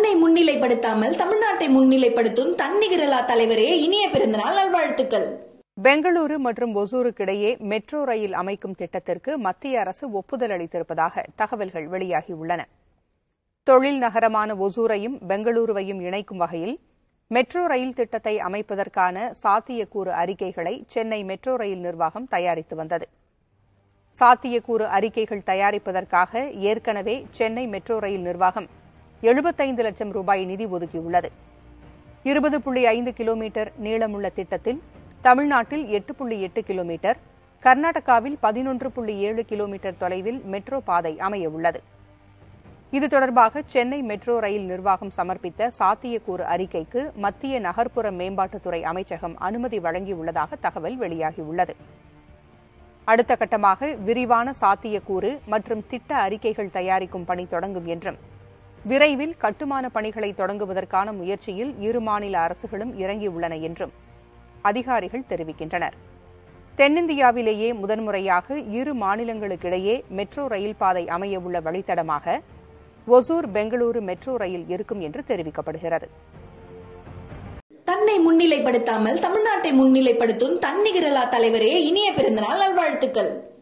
தன்னை முன்னிலைப்படுத்தாமல் தமிழ்நாட்டை முன்னிலைப்படுத்தும் தன்னிகரலா தலைவரே இனிய பிறந்தநாள் நல்வாழ்த்துக்கள் பெங்களூரு மற்றும் ஒசூருக்கிடையே மெட்ரோ ரயில் அமைக்கும் திட்டத்திற்கு மத்திய அரசு ஒப்புதல் அளித்திருப்பதாக தகவல்கள் வெளியாகியுள்ளன தொழில் நகரமான ஒசூரையும் பெங்களூருவையும் இணைக்கும் வகையில் மெட்ரோ ரயில் திட்டத்தை அமைப்பதற்கான சாத்தியக்கூறு அறிக்கைகளை சென்னை மெட்ரோ ரயில் நிர்வாகம் தயாரித்து வந்தது சாத்தியக்கூறு அறிக்கைகள் தயாரிப்பதற்காக ஏற்கனவே சென்னை மெட்ரோ ரயில் நிர்வாகம் எழுபத்தைந்து லட்சம் ரூபாய் நிதி ஒதுக்கியுள்ளது இருபது புள்ளி ஐந்து கிலோமீட்டர் நீளமுள்ள திட்டத்தில் தமிழ்நாட்டில் எட்டு புள்ளி எட்டு கிலோமீட்டர் கர்நாடகாவில் பதினொன்று புள்ளி ஏழு கிலோமீட்டர் தொலைவில் மெட்ரோ பாதை அமையவுள்ளது இது தொடர்பாக சென்னை மெட்ரோ ரயில் நிர்வாகம் சமர்ப்பித்த சாத்தியக்கூறு அறிக்கைக்கு மத்திய நகர்ப்புற மேம்பாட்டுத்துறை அமைச்சகம் அனுமதி வழங்கியுள்ளதாக தகவல் வெளியாகியுள்ளது அடுத்த கட்டமாக விரிவான சாத்தியக்கூறு மற்றும் திட்ட அறிக்கைகள் தயாரிக்கும் பணி தொடங்கும் என்றும் விரைவில் கட்டுமான பணிகளை தொடங்குவதற்கான முயற்சியில் இரு மாநில அரசுகளும் இறங்கியுள்ளன என்றும் அதிகாரிகள் தெரிவிக்கின்றனர் தென்னிந்தியாவிலேயே முதன்முறையாக இரு மாநிலங்களுக்கிடையே மெட்ரோ ரயில் பாதை அமையவுள்ள வழித்தடமாக ஒசூர் பெங்களூரு மெட்ரோ ரயில் இருக்கும் என்று தெரிவிக்கப்படுகிறது தன்னை முன்னிலைப்படுத்தாமல் தமிழ்நாட்டை முன்னிலைப்படுத்தும் தன்னிகரலா தலைவரே இனிய பிறந்தநாள் நல்வாழ்த்துக்கள்